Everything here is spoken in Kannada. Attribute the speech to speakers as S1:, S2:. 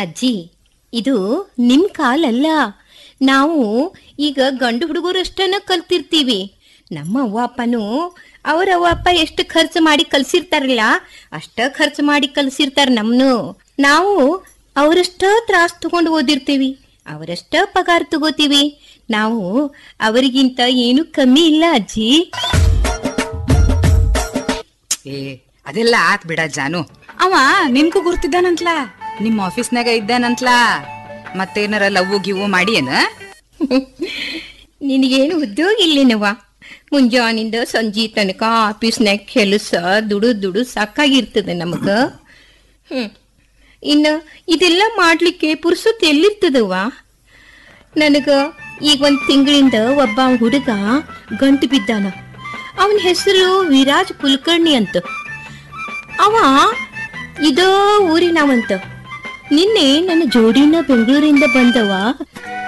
S1: ಅಜ್ಜಿ ಇದು ನಿಮ್ ಕಾಲಲ್ಲ ನಾವು ಈಗ ಗಂಡು ಹುಡುಗರಷ್ಟನ್ನ ಕಲ್ತಿರ್ತೀವಿ ನಮ್ಮ ಅವ್ವ ಅಪ್ಪನು ಅವ್ರ ಅವ್ವ ಅಪ್ಪ ಎಷ್ಟು ಖರ್ಚು ಮಾಡಿ ಕಲ್ಸಿರ್ತಾರಲ್ಲ ಅಷ್ಟ ಖರ್ಚು ಮಾಡಿ ಕಲ್ಸಿರ್ತಾರ ನಮ್ನು ನಾವು ಅವರಷ್ಟ ತ್ರಾಸ್ ತಗೊಂಡು ಓದಿರ್ತೀವಿ ಅವರಷ್ಟ ಪಗಾರ ತಗೋತೀವಿ ನಾವು ಅವರಿಗಿಂತ ಏನು ಕಮ್ಮಿ ಇಲ್ಲ ಅಜ್ಜಿ
S2: ಏ ಅದೆಲ್ಲ ಆತ್ ಬಿಡ ಜಾನು ಅವ ನಿಮ್ಗೂ ಗುರ್ತಿದ್ದಾನಂತ್ಲ ನಿಮ್ ಆಫೀಸ್ನಾಗ ಇದ್ದಾನಂತ್ಲ ಮತ್ತೇನಾರ ಲವ್ ಗಿವು ಮಾಡಿ ಏನ
S1: ನಿನಗೇನು ಉದ್ಯೋಗ ಇಲ್ಲೇನವ್ವ ಮುಂಜಾನಿಂದ ಸಂಜೆ ತನಕ ಆಫೀಸ್ನಾಗ ಕೆಲಸ ದುಡು ದುಡು ಸಾಕಾಗಿರ್ತದೆ ನಮಗ ಹ್ಮ್ ಇನ್ನು ಇದೆಲ್ಲ ಮಾಡ್ಲಿಕ್ಕೆ ಪುರ್ಸೊತ್ ಎಲ್ಲಿರ್ತದವ್ವ ನನಗ ಈಗ ಒಂದ್ ತಿಂಗಳಿಂದ ಒಬ್ಬ ಹುಡುಗ ಗಂಟು ಬಿದ್ದಾನ ಅವನ ಹೆಸರು ವಿರಾಜ್ ಕುಲಕರ್ಣಿ ಅಂತ ಅವ ಇದೋ ಊರಿನವಂತ ನಿನ್ನೆ ನನ್ನ ಜೋಡಿನ ಬೆಂಗಳೂರಿಂದ ಬಂದವ